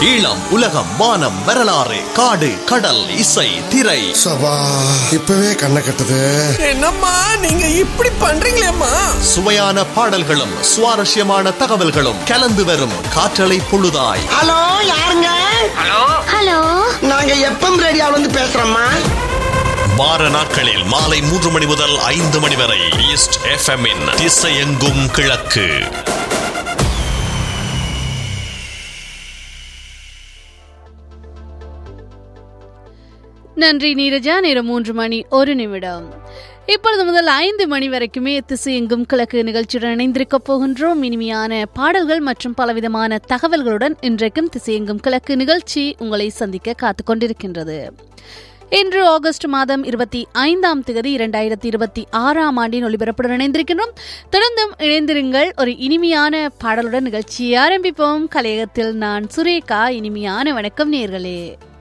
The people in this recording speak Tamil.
ஈழம் உலகம் வானம் வரலாறு காடு கடல் இசை திரை சபா இப்பவே கண்ணை கட்டுது என்னம்மா நீங்க இப்படி பண்றீங்களேம்மா சுவையான பாடல்களும் சுவாரஸ்யமான தகவல்களும் கலந்து வரும் காற்றலை பொழுதாய் ஹலோ யாருங்க ஹலோ நாங்க எப்பம் ரேடியோல இருந்து பேசுறோம்மா வார நாட்களில் மாலை மூன்று மணி முதல் ஐந்து மணி வரை ஈஸ்ட் எஃப்எம் இன் திசையெங்கும் கிழக்கு நன்றி நீரஜா நேரம் மூன்று மணி ஒரு நிமிடம் இப்பொழுது முதல் ஐந்து மணி வரைக்குமே திசை எங்கும் கிழக்கு நிகழ்ச்சியுடன் இணைந்திருக்க போகின்றோம் இனிமையான பாடல்கள் மற்றும் பலவிதமான தகவல்களுடன் இன்றைக்கும் திசை எங்கும் கிழக்கு நிகழ்ச்சி உங்களை சந்திக்க காத்துக் கொண்டிருக்கின்றது இன்று ஆகஸ்ட் மாதம் இருபத்தி ஐந்தாம் தேதி இரண்டாயிரத்தி இருபத்தி ஆறாம் ஆண்டின் ஒளிபரப்புடன் இணைந்திருக்கின்றோம் தொடர்ந்தும் இணைந்திருங்கள் ஒரு இனிமையான பாடலுடன் நிகழ்ச்சியை ஆரம்பிப்போம் கலையகத்தில் நான் சுரேகா இனிமையான வணக்கம் நேர்களே